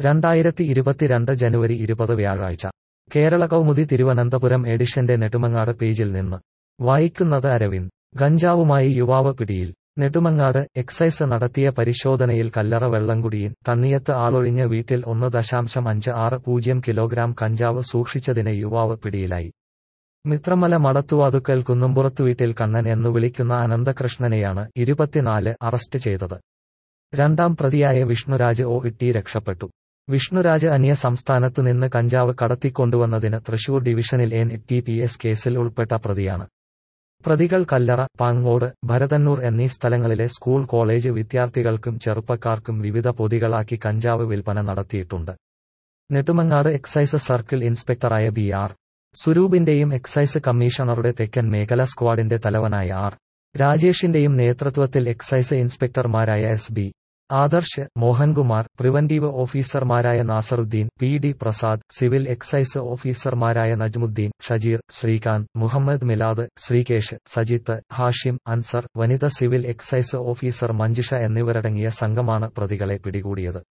രണ്ടായിരത്തി ഇരുപത്തിരണ്ട് ജനുവരി ഇരുപത് വ്യാഴാഴ്ച കേരള കൗമുദി തിരുവനന്തപുരം എഡിഷന്റെ നെടുമങ്ങാട് പേജിൽ നിന്ന് വായിക്കുന്നത് അരവിന്ദ് ഗഞ്ചാവുമായി യുവാവ് പിടിയിൽ നെടുമങ്ങാട് എക്സൈസ് നടത്തിയ പരിശോധനയിൽ കല്ലറ വെള്ളംകുടിയിൽ തണ്ണിയത്ത് ആളൊഴിഞ്ഞ വീട്ടിൽ ഒന്ന് ദശാംശം അഞ്ച് ആറ് പൂജ്യം കിലോഗ്രാം കഞ്ചാവ് സൂക്ഷിച്ചതിന് യുവാവ് പിടിയിലായി മിത്രമല മടത്തുവാതുക്കൽ കുന്നുംപുറത്തു വീട്ടിൽ കണ്ണൻ എന്നു വിളിക്കുന്ന അനന്തകൃഷ്ണനെയാണ് ഇരുപത്തിനാല് അറസ്റ്റ് ചെയ്തത് രണ്ടാം പ്രതിയായ വിഷ്ണുരാജ് ഒ ഇട്ടി രക്ഷപ്പെട്ടു വിഷ്ണുരാജ് അന്യ സംസ്ഥാനത്തു നിന്ന് കഞ്ചാവ് കടത്തിക്കൊണ്ടുവന്നതിന് തൃശൂർ ഡിവിഷനിൽ എൻ ടി പി എസ് കേസിൽ ഉൾപ്പെട്ട പ്രതിയാണ് പ്രതികൾ കല്ലറ പാങ്ങോട് ഭരതന്നൂർ എന്നീ സ്ഥലങ്ങളിലെ സ്കൂൾ കോളേജ് വിദ്യാർത്ഥികൾക്കും ചെറുപ്പക്കാർക്കും വിവിധ പൊതികളാക്കി കഞ്ചാവ് വിൽപ്പന നടത്തിയിട്ടുണ്ട് നെടുമങ്ങാട് എക്സൈസ് സർക്കിൾ ഇൻസ്പെക്ടറായ ബി ആർ സുരൂപിന്റെയും എക്സൈസ് കമ്മീഷണറുടെ തെക്കൻ മേഖല സ്ക്വാഡിന്റെ തലവനായ ആർ രാജേഷിന്റെയും നേതൃത്വത്തിൽ എക്സൈസ് ഇൻസ്പെക്ടർമാരായ S B Adarsh Mohankumar preventive ഓഫീസർമാരായ Nasaruddin P D Prasad civil excise ഓഫീസർമാരായ നജ്മുദ്ദീൻ ഷജീർ ശ്രീകാന്ത് മുഹമ്മദ് മിലാദ് ശ്രീകേഷ് സജിത്ത് ഹാഷിം അൻസർ വനിത സിവിൽ എക്സൈസ് ഓഫീസർ മഞ്ജുഷ എന്നിവരടങ്ങിയ സംഘമാണ് പ്രതികളെ പിടികൂടിയത്